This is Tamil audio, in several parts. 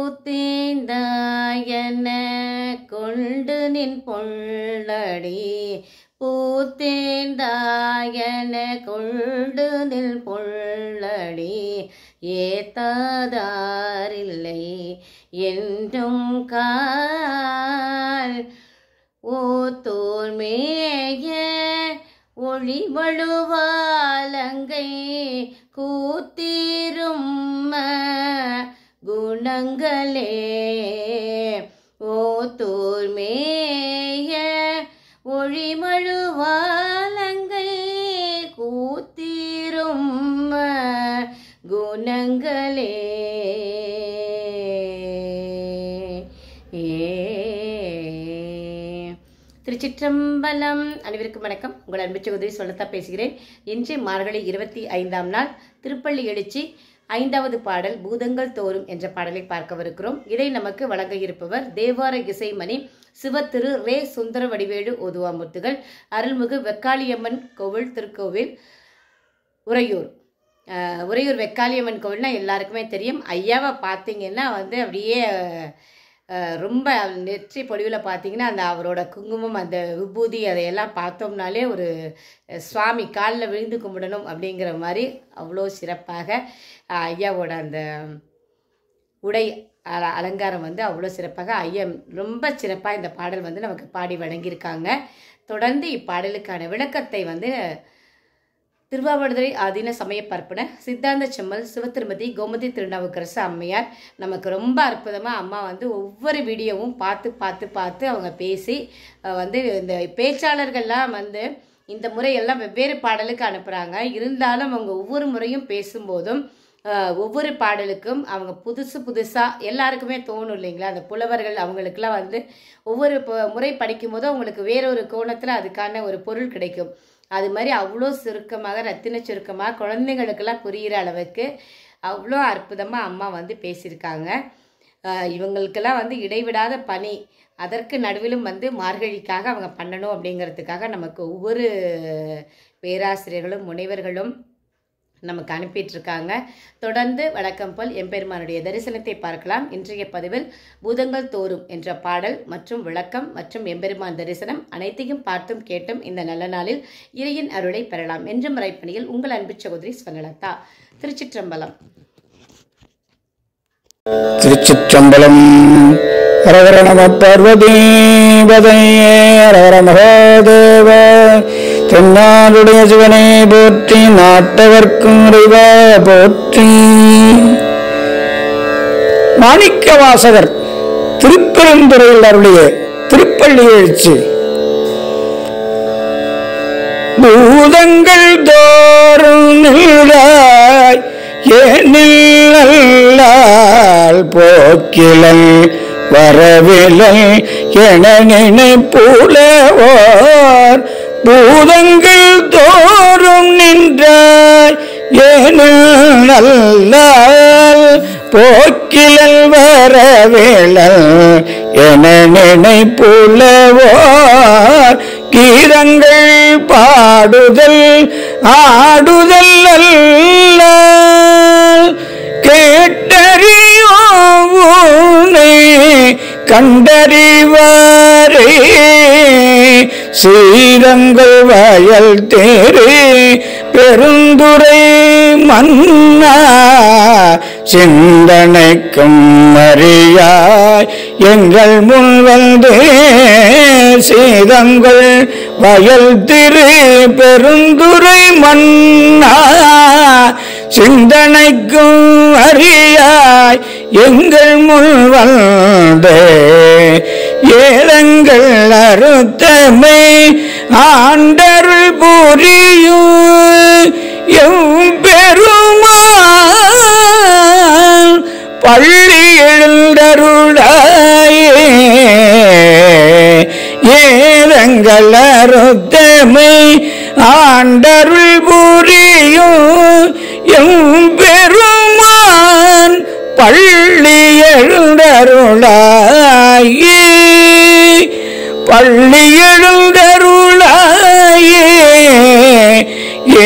பூத்தேந்தாயன கொண்டு நின் பொள்ளடி பூத்தேந்தாயன கொண்டு நின் பொள்ளடி ஏத்தாதாரில்லை என்றும் கால் ஓத்தோர் மேய ஒளி வழுவாலங்கை கூத்திரும் குணங்களே ஓத்தோர் மேய ஒளிமழுவாலங்கை கூத்திரும் குணங்களே ஏ திருச்சிற்றம்பலம் அனைவருக்கும் வணக்கம் உங்கள் அன்பு சகோதரி சொல்லத்தா பேசுகிறேன் இன்று மார்கழி இருபத்தி ஐந்தாம் நாள் திருப்பள்ளி எழுச்சி ஐந்தாவது பாடல் பூதங்கள் தோறும் என்ற பாடலை பார்க்கவிருக்கிறோம் இதை நமக்கு வழங்க இருப்பவர் தேவார இசைமணி சிவத்திரு ரே சுந்தர வடிவேடு ஓதுவாமூர்த்திகள் அருள்மிகு வெக்காளியம்மன் கோவில் திருக்கோவில் உறையூர் அஹ், உறையூர் வெக்காளியம்மன் கோவில்னா எல்லாருக்குமே தெரியும் ஐயாவை பார்த்தீங்கன்னா வந்து அப்படியே அஹ், ரொம்ப நெற்றி பொலிவில் பார்த்தீங்கன்னா அந்த அவரோட குங்குமம் அந்த விபூதி அதையெல்லாம் பார்த்தோம்னாலே ஒரு அஹ், சுவாமி காலில் விழுந்து கும்பிடணும் அப்படிங்கிற மாதிரி அவ்வளோ சிறப்பாக அஹ், ஐயாவோட அந்த உடை அல- அலங்காரம் வந்து அவ்வளோ சிறப்பாக ஐயா ரொம்ப சிறப்பாக இந்த பாடல் வந்து நமக்கு பாடி வழங்கியிருக்காங்க தொடர்ந்து இப்பாடலுக்கான விளக்கத்தை வந்து திருவாவடுதுறை ஆதீன சமய பார்ப்பன சித்தாந்த செம்மல் சிவத்திருமதி கோமதி திருநாவுக்கரசு அம்மையார் நமக்கு ரொம்ப அற்புதமாக அம்மா வந்து ஒவ்வொரு வீடியோவும் பார்த்து பார்த்து பார்த்து அவங்க பேசி அஹ், வந்து இந்த பேச்சாளர்கள்லாம் வந்து இந்த முறையெல்லாம் வெவ்வேறு பாடலுக்கு அனுப்புகிறாங்க இருந்தாலும் அவங்க ஒவ்வொரு முறையும் பேசும்போதும் அஹ், ஒவ்வொரு பாடலுக்கும் அவங்க புதுசு புதுசாக எல்லாருக்குமே தோணும் இல்லைங்களா அந்த புலவர்கள் அவங்களுக்குலாம் வந்து ஒவ்வொரு ப- முறை படிக்கும்போதும் அவங்களுக்கு வேறொரு கோணத்தில் அதுக்கான ஒரு பொருள் கிடைக்கும் அது மாதிரி அவ்வளோ சுருக்கமாக ரத்தின சுருக்கமாக குழந்தைங்களுக்கெல்லாம் புரிகிற அளவுக்கு அவ்வளோ அற்புதமாக அம்மா வந்து பேசியிருக்காங்க அஹ் இவங்களுக்கெல்லாம் வந்து இடைவிடாத பணி அதற்கு நடுவிலும் வந்து மார்கழிக்காக அவங்க பண்ணணும் அப்படிங்கிறதுக்காக நமக்கு ஒவ்வொரு பேராசிரியர்களும் முனைவர்களும் நமக்கு அனுப்பிட்டு இருக்காங்க தொடர்ந்து வழக்கம் போல் எம்பெருமானுடைய தரிசனத்தை பார்க்கலாம் இன்றைய பதிவில் பூதங்கள் தோறும் என்ற பாடல் மற்றும் விளக்கம் மற்றும் எம்பெருமான் தரிசனம் அனைத்தையும் பார்த்தும் கேட்டும் இந்த நல்ல நாளில் இறையின் அருளை பெறலாம் என்ற முறைப்பணியில் உங்கள் அன்பு சகோதரி ஸ்வனலதா திருச்சிற்றம்பலம் திருச்சிற்றம்பலம் ஹரஹர நம பார்வதீபதையே ஹரஹர மகாதேவ தென்னாடுடைய சிவனே போற்றி நாட்டவர்க்கும் இறைவா போற்றி மாணிக்க வாசகர் திருப்பெருந்துறையில் அருளிய திருப்பள்ளி எழுச்சி பூதங்கள் தோறும் நின்றாய் ஏனில் அல்லால் போக்கிலன் வரவிலன் என நினைப்புலவோர் பூதங்கள் தோறும் நின்றாய் ஏனில் அல்லால் போக்கிலல் வரவிலல் என நினைப்புலவோர் கீதங்கள் பாடுதல் ஆடுதல் அல்ல கேட்டறியோனை கண்டறிவாரே சீரங்கள் வயல் தேரு பெருந்துரை மன்னா சிந்தனைக்கும் அறியாய் எங்கள் முன் வந்து சீதங்கள் வயல் திரு பெருந்துரை மன்னா சிந்தனைக்கும் அறியாய் எங்கள் முன் வந்து ஏதங்கள் அறுத்தமை ஆண்டருள் புரியும் எம்பெருமான் பள்ளி எழுந்தருளாயே ஏதங்கள் அறுத்தமை ஆண்டருள் புரியும் எம்பெருமான் பள்ளி எழுந்தருளாயே பள்ளி எழுந்தருளாயே ஏ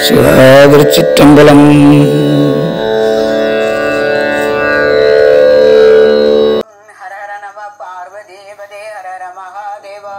சிவாதிருச்சிற்றம்பலம் ஹர ஹர நம பார்வதேவதே ஹர ஹர மகாதேவா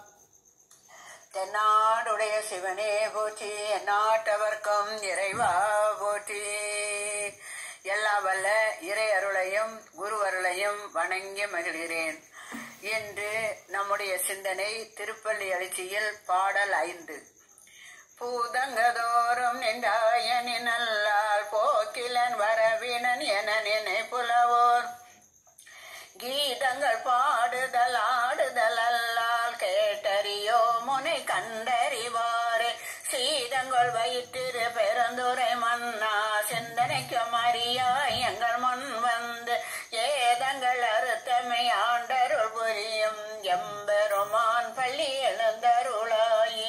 தென்னாடுடைய சிவனே போற்றி எந்நாட்டவர்க்கும் இறைவா போற்றி எல்லா வல்ல இறை அருளையும் குரு அருளையும் வணங்கி மகிழ்கிறேன் இன்று நம்முடைய சிந்தனை திருப்பள்ளி எழுச்சியில் பாடல் ஐந்து பூதங்கதோறும் நின்றாயனின் நல்லால் போக்கிலன் வரவினன் என நினைப்புலவோர் கீதங்கள் பாடுதல் ஆடுதல் அல்லால் கேட்டறியோ முனை கண்டறிவாரே சீதங்கள் வயிற்றிரு பெருந்துரை மன்னா சிந்தனைக்கு மறியாய் எங்கள் முன் வந்து ஏதங்கள் அறுத்தமை ஆண்டருள் புரியும் எம்பெருமான் பள்ளி எழுந்தருளாயே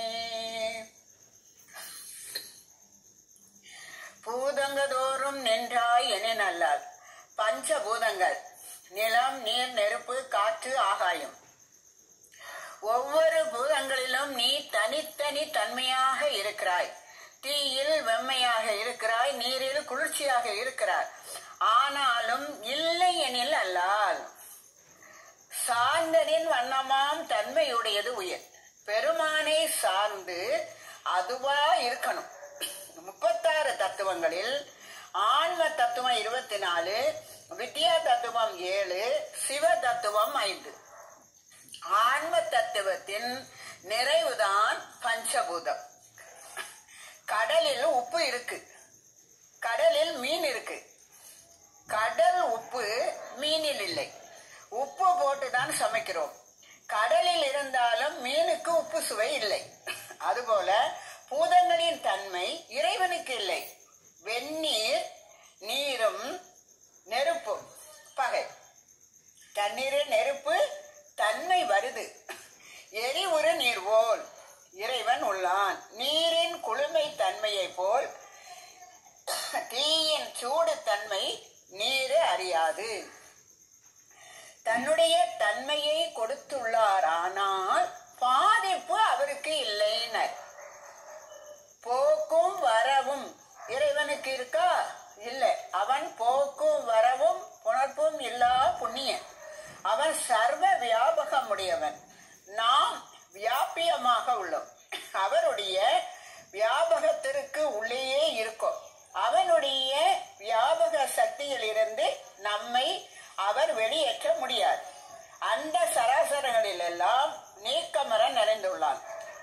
பூதங்கதோறும் நின்றாய் என நல்லால் பஞ்சபூதங்கள் நிலம் நீர் நெருப்பு காற்று ஆகாயம் ஒவ்வொரு பூதங்களிலும் நீ தனித்தனி தன்மையாக இருக்கிறாய் தீயில் வெம்மையாக இருக்கிறாய் நீரில் குளிர்ச்சியாக இருக்கிறாய் ஆனாலும் இல்லை எனில் அல்லால் சார்ந்தனின் வண்ணமாம் தன்மையுடையது உயிர் பெருமானை சார்ந்து அதுவா இருக்கணும் முப்பத்தாறு தத்துவங்களில் ஆன்ம தத்துவம் இருபத்தி நாலு வித்யா தத்துவம் ஏழு சிவ தத்துவம் ஐந்து ஆன்ம தத்துவத்தின் நிறைவுதான் பஞ்சபூதம் கடலில் உப்பு இருக்கு கடலில் மீன் இருக்கு கடல் உப்பு மீனில் இல்லை உப்பு போட்டுதான் சமைக்கிறோம் கடலில் இருந்தாலும் மீனுக்கு உப்பு சுவை இல்லை அதுபோல பூதங்களின் தன்மை இறைவனுக்கு இல்லை வெந்நீர் நீரும் நெருப்பும் பகை தண்ணீர் நெருப்பு தன்மை வருது எரிவுறு நீர் போல் இறைவன் உள்ளான் நீரின் குளுமை தன்மையை போல் தீயின் சூடு தன்மை நீரு அறியாது தன்னுடைய தன்மையை கொடுத்துள்ளார் ஆனால் பாதிப்பு அவருக்கு இல்லைனர் போக்கும் வரவும் இறைவனுக்கு இருக்கா இல்ல அவன் போக்கும் வரவும் புணர்ப்பும் இல்லா புண்ணியன் அவன் சர்வ வியாபகம் உடையவன் நாம் வியாபியமாக உள்ளோம் அவருடைய வியாபகத்திற்கு உள்ளேயே இருக்கும் அவனுடைய வியாபக சக்தியில் இருந்து நம்மை அவர் வெளியேற்ற முடியாது அந்த சராசரங்களில் எல்லாம் நீக்கமர நிறைந்துள்ளான்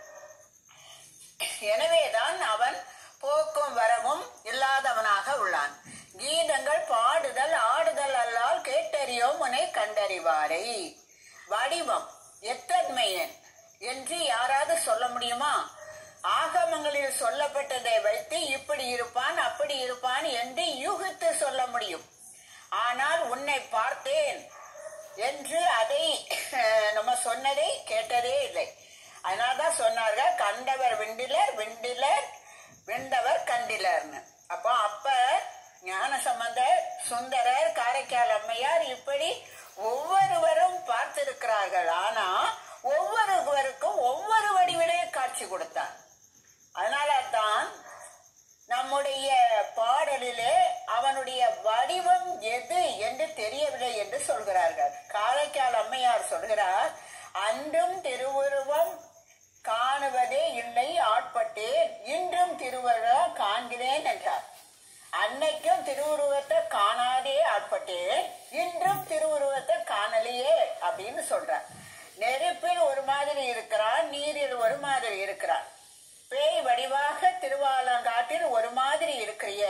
எனவேதான் அவன் போக்கும் வரவும் இல்லாதவனாக உள்ளான் கீதங்கள் பாடுதல் ஆடுதல் அல்லால் கேட்டறியோம் உனை கண்டறிவாரை வடிவம் எத்தன்மையன் என்று யாராவது சொல்ல முடியுமா ஆகமங்களில் சொல்லப்பட்டதை வைத்து இப்படி இருப்பான் அப்படி இருப்பான் என்று யூகித்து சொல்ல முடியும் ஆனால் உன்னை பார்த்தேன் என்று அதை நம்ம சொன்னதை கேட்டதே இல்லை அதனால்தான் சொன்னார்கள் கண்டவர் விண்டிலர் விண்டிலர் விண்டவர் கண்டிலர்னு அப்போ அப்ப ஞான சம்பந்தர் சுந்தரர் காரைக்கால் அம்மையார் இப்படி ஒவ்வொருவரும் பார்த்திருக்கிறார்கள் ஆனா ஒவ்வொருவருக்கும் ஒவ்வொரு வடிவிலே காட்சி கொடுத்தார் அதனால தான் நம்முடைய பாடலிலே அவனுடைய வடிவம் எது என்று தெரியவில்லை என்று சொல்கிறார்கள் காரைக்கால் அம்மையார் சொல்கிறார் அன்றும் திருவுருவம் காணுவதே இல்லை ஆட்பட்டேன் இன்றும் திருவுருவம் காண்கிறேன் என்றார் அன்னைக்கும் திருவுருவத்தை காணாதே ஆட்பட்டேன் இன்றும் திருவுருவத்தை காணலையே அப்படின்னு சொல்றார் நெருப்பில் ஒரு மாதிரி இருக்கிறான் நீரில் ஒரு மாதிரி இருக்கிறான் பேய் வடிவாக திருவாலங்காட்டில் ஒரு மாதிரி இருக்கிறிய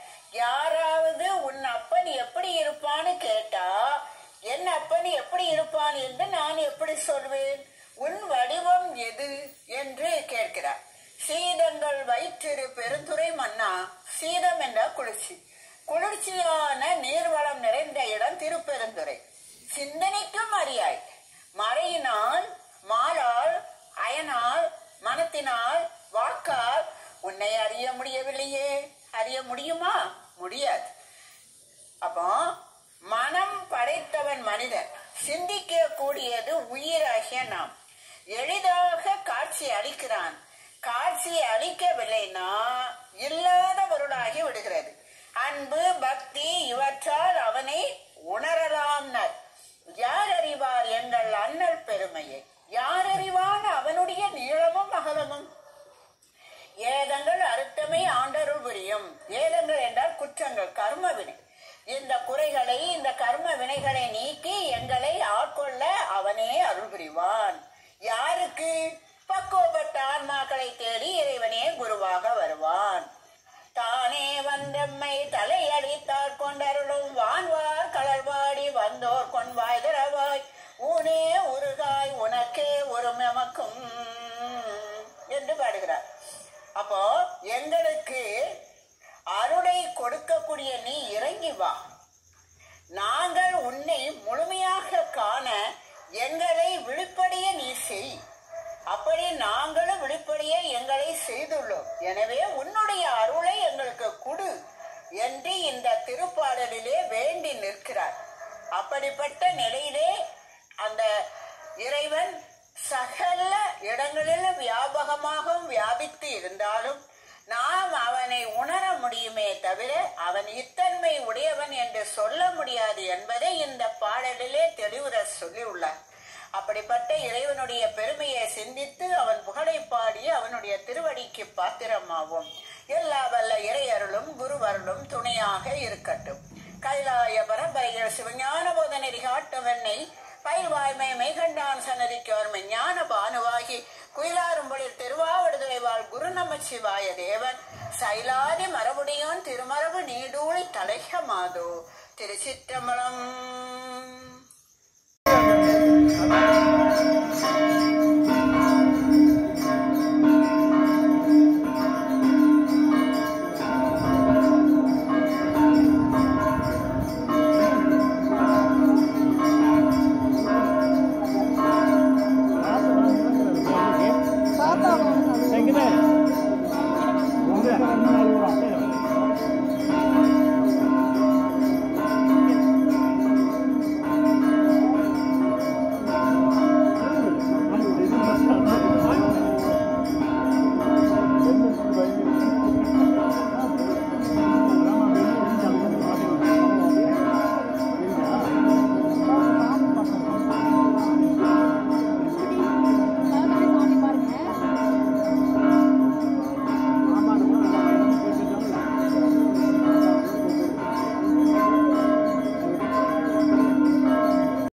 யாராவது உன் அப்பன் எப்படி இருப்பான்னு கேட்டா என் அப்பன் எப்படி இருப்பான் என்று நான் எப்படி சொல்வேன் உன் வடிவம் எது என்று கேட்கிறார் சீதங்கள் வயிற்றிரு பெருந்துரை மன்னா சீதம் என்ற குளிர்ச்சி குளிர்ச்சியான நீர்வளம் நிறைந்த இடம் திருப்பெருந்துறை சிந்தனைக்கும் அறியாய் மறையினால் மாலால் அயனால் மனத்தினால் வாக்கால் உன்னை அறிய முடியவில்லையே அறிய முடியுமா முடியாது அப்போ மனம் படைத்தவன் மனிதன் சிந்திக்க கூடியது உயிராகிய நாம் எளிதாக காட்சி அளிக்கிறான் காட்சி ஆட்சியை அளிக்கவில்லைன்னா இல்லாதவருளாகி விடுகிறது அன்பு பக்தி இவற்றால் அவனை உணரலாம்னர் யார் அறிவார் எங்கள் அண்ணல் பெருமையை யார் அறிவான் அவனுடைய நீளமும் அகலமும் ஏதங்கள் அறுத்தமை ஆண்டருள் புரியும் ஏதங்கள் என்றால் குற்றங்கள் கர்ம வினை இந்த குறைகளை இந்த கர்ம வினைகளை நீக்கி எங்களை ஆட்கொள்ள அவனே அருள் புரிவான் யாருக்கு பக்குவப்பட்ட ஆன்மாக்களை தேடி இறைவனே குருவாக வருவான் தானே வந்தம்மை தலையடித்தார் கொண்டருளும் வான்வார் கடல்வாடி வந்தோர் கொன்வாய் திரவாய் ஊனே உருகாய் உனக்கே ஒரு எமக்கும் என்று பாடுகிறார் அப்போ எங்களுக்கு அருளை கொடுக்கக்கூடிய நீ இறங்கி வா நாங்கள் உன்னை முழுமையாக காண எங்களை விழுப்படைய நீ செய் அப்படி நாங்களும் விழுப்படைய எங்களை செய்துள்ளோம் எனவே உன்னுடைய அருளை எங்களுக்கு கொடு என்று இந்த திருப்பாடலிலே வேண்டி நிற்கிறார் அப்படிப்பட்ட நிலையிலே அந்த இறைவன் சகல இடங்களிலும் வியாபகமாகவும் வியாபித்து இருந்தாலும் நாம் அவனை உணர முடியுமே தவிர அவன் இத்தன்மை உடையவன் என்று சொல்ல முடியாது என்பதை இந்த பாடலிலே தெளிவுற சொல்லியுள்ளார் அப்படிப்பட்ட இறைவனுடைய பெருமையை சிந்தித்து அவன் புகழை பாடி அவனுடைய திருவடிக்கு பாத்திரமாவோம் எல்லா வல்ல இறையருளும் குருவருளும் துணையாக இருக்கட்டும் கைலாய பரம்பரையில் சிவஞான போத நெறி காட்டவெண்ணை பயில்வாய்மை மெய்கண்டான் சன்னதிக்கு வரும் ஞான பானுவாகி குயிலாரும்பொழில் திருவாவடுதுறை வாழ் குரு நமச்சிவாய தேவன் சைலாதி மரபுடையோன் திருமரபு நீடூழி தலைக மாதோ திருச்சிற்றம்பலம் எங்கதான்